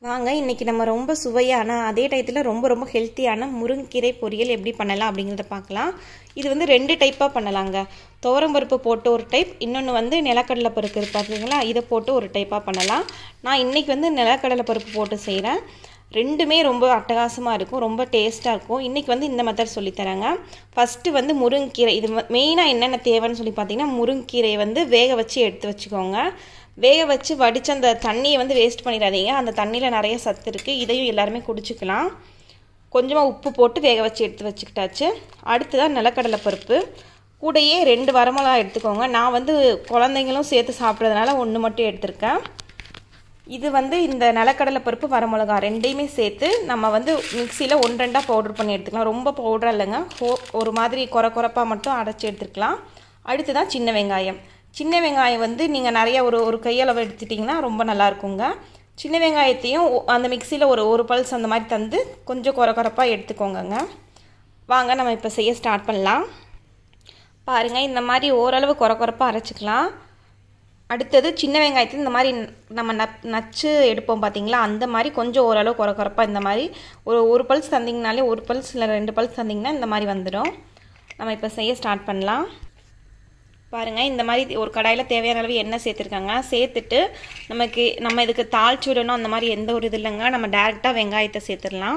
வாங்க இன்றைக்கி நம்ம ரொம்ப சுவையான அதே டயத்தில் ரொம்ப ரொம்ப ஹெல்த்தியான முருங்கீரை பொரியல் எப்படி பண்ணலாம் அப்படிங்கிறத பார்க்கலாம் இது வந்து ரெண்டு டைப்பாக பண்ணலாங்க துவரம்பருப்பு போட்டு ஒரு டைப் இன்னொன்று வந்து நிலக்கடலை பருப்பு இருக்கு பார்த்தீங்களா இதை போட்டு ஒரு டைப்பாக பண்ணலாம் நான் இன்றைக்கி வந்து நிலக்கடலை பருப்பு போட்டு செய்கிறேன் ரெண்டுமே ரொம்ப அட்டகாசமாக இருக்கும் ரொம்ப டேஸ்ட்டாக இருக்கும் இன்றைக்கி வந்து இந்த மெத்தட் சொல்லித்தராங்க ஃபஸ்ட்டு வந்து முருங்கீரை இது மெயினாக என்னென்ன தேவைன்னு சொல்லி பார்த்தீங்கன்னா முருங்கீரையை வந்து வேக வச்சு எடுத்து வச்சுக்கோங்க வேக வச்சு வடித்து அந்த தண்ணியை வந்து வேஸ்ட் பண்ணிடாதீங்க அந்த தண்ணியில் நிறைய சத்து இருக்குது இதையும் எல்லாருமே குடிச்சிக்கலாம் கொஞ்சமாக உப்பு போட்டு வேக வச்சு எடுத்து வச்சுக்கிட்டாச்சு அடுத்ததாக நிலக்கடலை பருப்பு கூடையே ரெண்டு வரமிளகா எடுத்துக்கோங்க நான் வந்து குழந்தைங்களும் சேர்த்து சாப்பிட்றதுனால ஒன்று மட்டும் எடுத்திருக்கேன் இது வந்து இந்த நிலக்கடலை பருப்பு வரமிளகா ரெண்டையுமே சேர்த்து நம்ம வந்து மிக்சியில் ஒன்று ரெண்டாக பவுடர் பண்ணி எடுத்துக்கலாம் ரொம்ப பவுடர் இல்லைங்க ஹோ ஒரு மாதிரி குறை குறைப்பாக மட்டும் அரைச்சி எடுத்துக்கலாம் அடுத்து தான் சின்ன வெங்காயம் சின்ன வெங்காயம் வந்து நீங்கள் நிறைய ஒரு ஒரு கையளவு எடுத்துட்டிங்கன்னா ரொம்ப நல்லாயிருக்குங்க சின்ன வெங்காயத்தையும் அந்த மிக்சியில் ஒரு ஒரு பல்ஸ் அந்த மாதிரி தந்து கொஞ்சம் குறை குறைப்பாக எடுத்துக்கோங்கங்க வாங்க நம்ம இப்போ செய்ய ஸ்டார்ட் பண்ணலாம் பாருங்கள் இந்த மாதிரி ஓரளவு குறை குறைப்பாக அரைச்சிக்கலாம் அடுத்தது சின்ன வெங்காயத்தை இந்த மாதிரி நம்ம ந நச்சு எடுப்போம் பார்த்தீங்களா அந்த மாதிரி கொஞ்சம் ஓரளவு குறை குறைப்பாக இந்த மாதிரி ஒரு ஒரு பல்ஸ் தந்திங்கனாலே ஒரு பல்ஸ் இல்லை ரெண்டு பல்ஸ் தந்திங்கன்னா இந்த மாதிரி வந்துடும் நம்ம இப்போ செய்ய ஸ்டார்ட் பண்ணலாம் பாருங்கள் இந்த மாதிரி ஒரு கடாயில் தேவையான அளவு எண்ணெய் சேர்த்துருக்காங்க சேர்த்துட்டு நமக்கு நம்ம இதுக்கு தாளிச்சு விடணும் அந்த மாதிரி எந்த ஒரு இது இல்லைங்க நம்ம டேரெக்டாக வெங்காயத்தை சேர்த்துடலாம்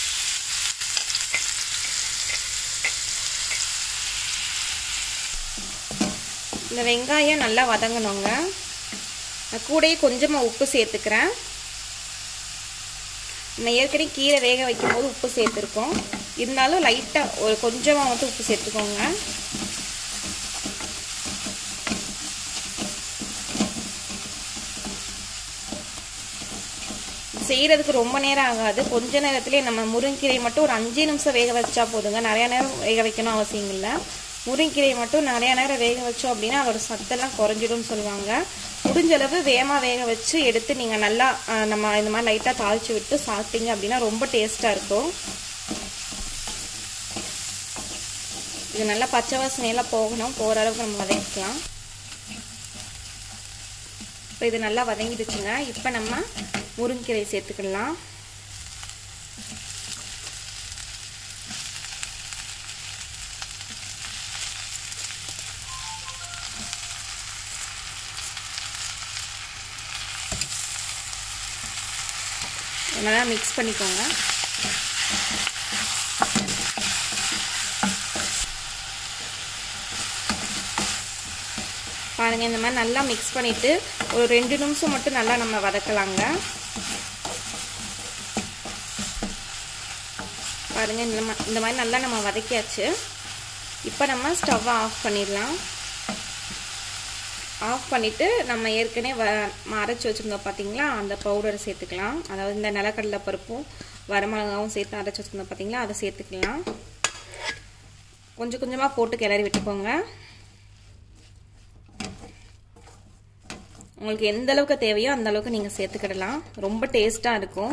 இந்த வெங்காயம் நல்லா வதங்கணுங்க நான் கூடயே கொஞ்சமாக உப்பு சேர்த்துக்கிறேன் நான் ஏற்கனவே கீரை வேக வைக்கும்போது உப்பு சேர்த்துருக்கோம் இருந்தாலும் லைட்டாக ஒரு கொஞ்சமாக மட்டும் உப்பு சேர்த்துக்கோங்க செய்கிறதுக்கு ரொம்ப நேரம் ஆகாது கொஞ்ச நேரத்துலேயே நம்ம முருங்கீரையை மட்டும் ஒரு அஞ்சு நிமிஷம் வேக வச்சா போதுங்க நிறையா நேரம் வேக வைக்கணும் அவசியம் இல்லை முருங்கீரையை மட்டும் நிறையா நேரம் வேக வச்சோம் அப்படின்னா அதோட சத்தெல்லாம் குறைஞ்சிடும்னு சொல்லுவாங்க முடிஞ்ச அளவு வேகமாக வேக வச்சு எடுத்து நீங்கள் நல்லா நம்ம இந்த மாதிரி லைட்டாக தாளித்து விட்டு சாப்பிட்டீங்க அப்படின்னா ரொம்ப டேஸ்ட்டாக இருக்கும் இது நல்லா பச்சை வாசனையெல்லாம் போகணும் போகிற அளவுக்கு நம்ம வதக்கிக்கலாம் இப்போ இது நல்லா வதங்கிடுச்சுங்க இப்போ நம்ம முருங்கீரை சேர்த்துக்கலாம் நல்லா மிக்ஸ் பண்ணிக்கோங்க பாருங்கள் இந்த மாதிரி நல்லா மிக்ஸ் பண்ணிவிட்டு ஒரு ரெண்டு நிமிஷம் மட்டும் நல்லா நம்ம வதக்கலாங்க பாருங்கள் இந்த மா இந்த மாதிரி நல்லா நம்ம வதக்கியாச்சு இப்போ நம்ம ஸ்டவ்வை ஆஃப் பண்ணிடலாம் ஆஃப் பண்ணிவிட்டு நம்ம ஏற்கனவே வ அரைச்சி வச்சுருந்தோம் பார்த்தீங்களா அந்த பவுடரை சேர்த்துக்கலாம் அதாவது இந்த நிலக்கடலை பருப்பும் வரமிளகாவும் சேர்த்து அரைச்சி வச்சுருந்தோம் பார்த்தீங்களா அதை சேர்த்துக்கலாம் கொஞ்சம் கொஞ்சமாக போட்டு கிளறி விட்டுக்கோங்க உங்களுக்கு எந்த அளவுக்கு தேவையோ அந்த அளவுக்கு நீங்கள் சேர்த்துக்கிடலாம் ரொம்ப டேஸ்ட்டாக இருக்கும்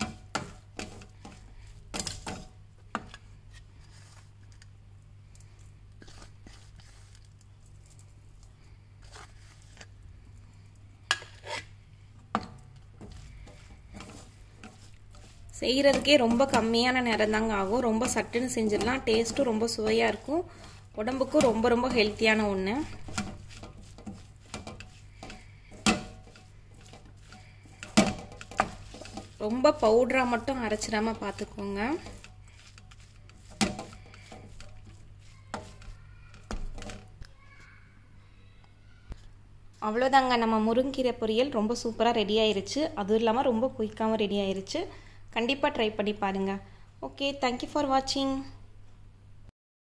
செய்கிறதுக்கே ரொம்ப கம்மியான நேரம் தாங்க ஆகும் ரொம்ப சட்டுன்னு செஞ்சிடலாம் டேஸ்ட்டும் ரொம்ப சுவையாக இருக்கும் உடம்புக்கும் ரொம்ப ரொம்ப ஹெல்த்தியான ஒன்று ரொம்ப பவுடராக மட்டும் அரைச்சிடாமல் பார்த்துக்கோங்க அவ்வளோதாங்க நம்ம முருங்கீரை பொரியல் ரொம்ப சூப்பராக ரெடி ஆயிருச்சு அதுவும் இல்லாமல் ரொம்ப குயிக்காகவும் ரெடி ஆயிருச்சு கண்டிப்பாக ட்ரை பண்ணி பாருங்கள் ஓகே தேங்க்யூ ஃபார் வாட்சிங்